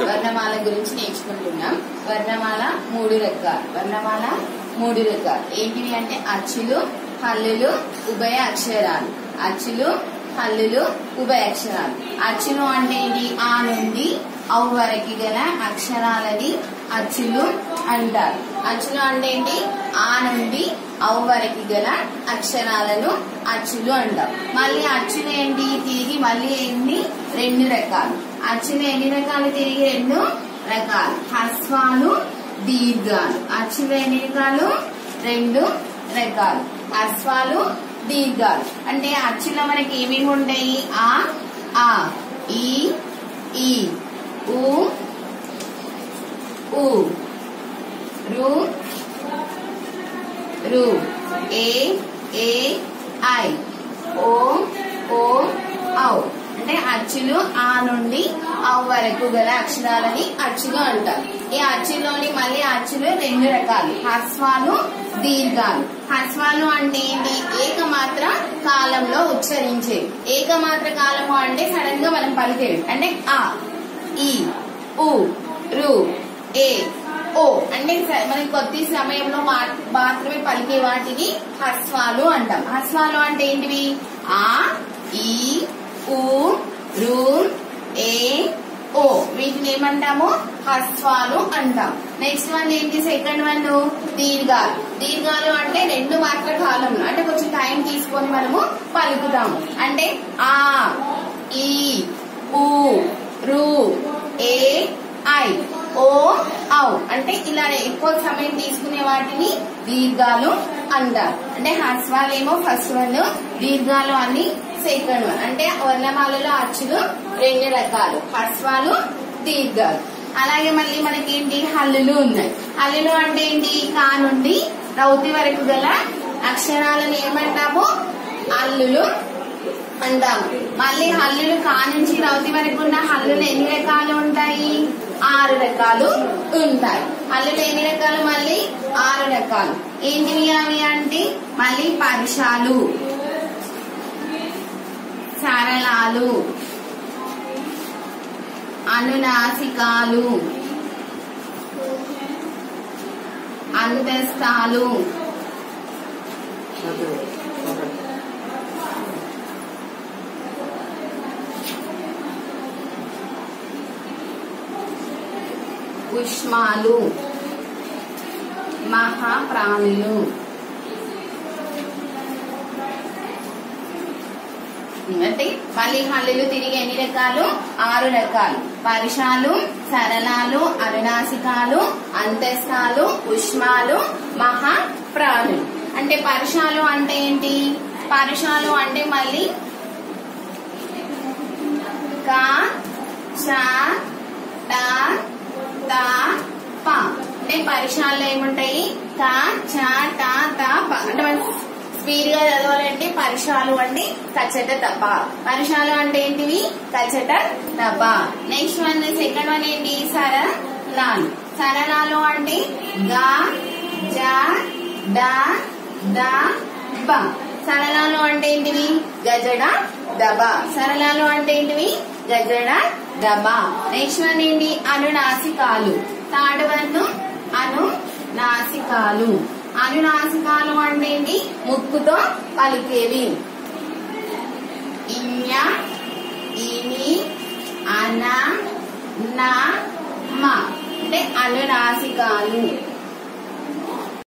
వర్ణమాల గురించి నేర్చుకుంటున్నాం వర్ణమాల మూడు రకాలు వర్ణమాల మూడు రకాలు ఏంటివి అంటే అచ్చులు హల్లులు ఉభయ అక్షరాలు అచ్చులు హల్లులు ఉభయ అక్షరాలు అచ్చులు అంటే ఏంటి ఆ నుండి అవు వరకు గల అక్షరాలని అచ్చులు అంటారు అచ్చులు అంటే ఏంటి ఆ నుండి అవు వరకు గల అక్షరాలను అచ్చులు అంటాం మళ్ళీ అచ్చులు ఏంటి తిరిగి మళ్ళీ ఎన్ని రెండు రకాలు అచ్చులు ఎన్ని రకాలు తిరిగి రెండు రకాలు హ్రస్వాలు దీర్ఘాలు అచ్చులు ఎన్ని రకాలు రెండు రకాలు హ్రస్వాలు దీర్ఘాలు అంటే అచ్చులో మనకి ఏమేమి ఉంటాయి ఆ ఆ ఈ ఈ ఊ ఊ రు రు ఏ ఏ ఐ ఓ ఓ ఔ అంటే అచ్చులు ఆ నుండి ఔ వరకు గల అక్షరాలని అచ్చులు అంటారు ఈ అచ్చులోని మళ్ళీ అచ్చులు రెండు రకాలు హ్రస్వాలు దీర్ఘాలు హ్రస్వాలు అంటే ఏంటి ఏకమాత్ర కాలంలో ఉచ్చరించేవి ఏకమాత్ర కాలము అంటే సడన్ గా మనం పలికేవి అంటే ఆ ఈ ఉ రు ఏ ఓ అంటే స- మనకి కొద్ది సమయంలో మా- మాత్రమే పలికే వాటిని హ్రస్వాలు అంటాం హ్రస్వాలు అంటే ఏంటివి ఆ ఈ ఉ రు ఏ ఓ వీటిని ఏమంటాము హ్రస్వాలు అంటాం నెక్స్ట్ వన్ ఏంటి సెకండ్ వన్ దీర్ఘాలు దీర్ఘాలు అంటే రెండు మాత్ర కాలంలో అంటే కొంచెం టైం తీసుకొని మనము పలుకుతాము అంటే ఆ ఈ ఊ రు ఏ ఐ ఓ ఔ అంటే ఇలా ఎక్కువ సమయం తీసుకునే వాటిని దీర్ఘాలు అంటారు అంటే హ్రస్వాలు ఏమో ఫస్ట్ వన్ దీర్ఘాలు అని సెకండ్ వన్ అంటే వర్ణమాలలో అచ్చులు రెండు రకాలు హ్రస్వాలు దీర్ఘాలు అలాగే మళ్ళీ మనకేంటి హల్లులు ఉన్నాయి హల్లులు అంటే ఏంటి కా నుండి రౌతి వరకు గల అక్షరాలను ఏమంటాము హల్లులు అంటాము మళ్ళీ హల్లులు కా నుంచి రౌతి వరకు ఉన్న హల్లులు ఎన్ని రకాలు ఉంటాయి ఆరు రకాలు ఉంటాయి హల్లులు ఎన్ని రకాలు మళ్ళీ ఆరు రకాలు ఏంటివి అవి అంటే మళ్ళీ పరుషాలు సరళాలు అనునాసికాలు అంతస్తాలు ఉష్మాలు మహాప్రాణులు అంటే మళ్ళీ హల్లులు తిరిగి ఎన్ని రకాలు ఆరు రకాలు పరుషాలు సరళాలు అనునాసికాలు అంతస్తాలు ఉష్మాలు మహా ప్రాణులు అంటే పరుషాలు అంటే ఏంటి పరుషాలు అంటే మళ్ళీ కా చ ట త ప అంటే పరీక్షల్లో ఏముంటాయి క చ ట త ప అంటే మనం స్పీడ్ గా చదవాలంటే పరీక్షలు అంటే కచ్చట తప్ప పరీక్షలు అంటే ఏంటివి కచ్చట తప్ప నెక్స్ట్ వన్ సెకండ్ వన్ ఏంటి సరళాలు సరళాలు అంటే గా జ డ ద బ సరళాలు అంటే ఏంటివి గజడ దబ సరళాలు అంటే ఏంటివి గజడ దబ నెక్స్ట్ వన్ ఏంటి అనునాసికాలు థర్డ్ వన్ అను నాసికాలు అనునాసికాలు అంటే ఏంటి ముక్కుతో పలికేవి ఇన్య ఇని అన నా మ అంటే అనునాసికాలు